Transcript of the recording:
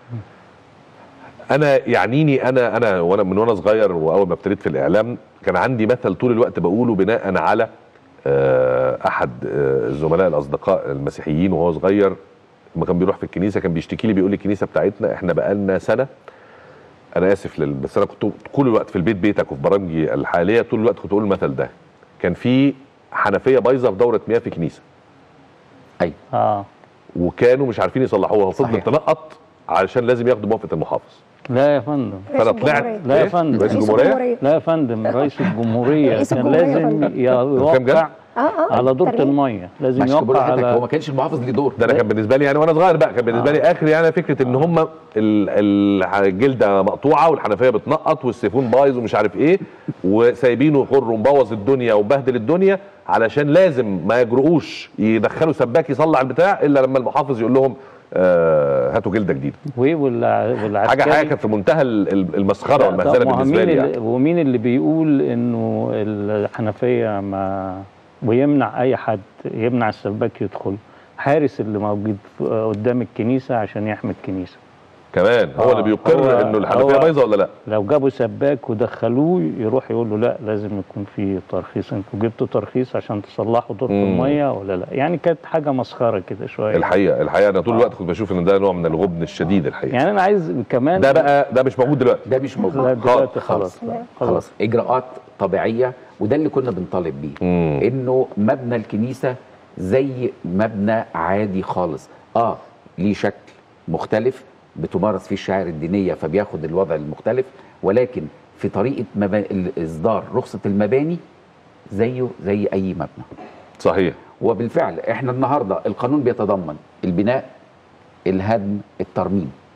انا يعنيني انا انا وانا من وانا صغير واول ما ابتديت في الاعلام كان عندي مثل طول الوقت بقوله بناء على آه، احد آه، الزملاء الاصدقاء المسيحيين وهو صغير لما كان بيروح في الكنيسه كان بيشتكي لي بيقول لي الكنيسه بتاعتنا احنا بقالنا سنه انا اسف لل... بس انا كنت طول الوقت في البيت بيتك وفي برامجي الحاليه طول الوقت كنت اقول المثل ده كان في حنفيه بايظه في دوره مياه في كنيسه ايوه اه وكانوا مش عارفين يصلحوها وفضلت صحيح. تنقط علشان لازم ياخدوا موافقه المحافظ لا يا فندم فانا رئيس طلعت الجمهورية. لا يا إيه؟ فندم. رئيس رئيس الجمهوريه الجمهورية. لا يا فندم رئيس الجمهوريه رئيس كان الجمهورية يا لازم فندم. كام جد؟ يوقع اه اه على دورة ترميم. الميه لازم مش بقول يوقع لحضرتك هو ما على كانش المحافظ ليه دور ده انا كان بالنسبه لي يعني وانا صغير بقى كان بالنسبه لي اخر يعني فكره ان هم ال- ال- الجلده مقطوعه والحنفيه بتنقط والسيفون بايظ ومش عارف ايه وسايبينه يخر ومبوظ الدنيا ومبهدل الدنيا علشان لازم ما يجرؤوش يدخلوا سباك يصلح البتاع الا لما المحافظ يقول لهم آه هاتوا جلده جديده وايه والع- والعسكري حاجه حاجه كانت في منتهى ال- ال- المسخره لا، والمهزله طب ما هو بالنسبه مين لي اللي- يعني. ومين اللي بيقول انه الحنفيه ما ويمنع اي حد يمنع السباك يدخل حارس اللي موجود في- قدام الكنيسه عشان يحمي الكنيسه كمان هو آه، اللي بيقر هو- انه الحنفيه هو- بايظه ولا لا لو جابوا سباك ودخلوه يروح يقول له لا لازم يكون في ترخيص انتوا جبتوا ترخيص عشان تصلحوا دورة مم. الميه ولا لا يعني كانت حاجه مسخره كده شويه الحقيقه الحقيقه انا طول الوقت كنت بشوف ان ده نوع من الغبن الشديد الحقيقه يعني انا عايز كمان ده بقى ده مش موجود دلوقتي ده مش لا موجود دلوقتي خالص خلاص لا، خلاص اجراءات طبيعيه وده اللي كنا بنطالب بيه مم. انه مبنى الكنيسه زي مبنى عادي خالص اه ليه شكل مختلف بتمارس فيه الشعائر الدينيه فبياخد الوضع المختلف ولكن في طريقه مبا... اصدار رخصه المباني زيه زي اي مبنى صحيح وبالفعل احنا النهارده القانون بيتضمن البناء الهدم الترميم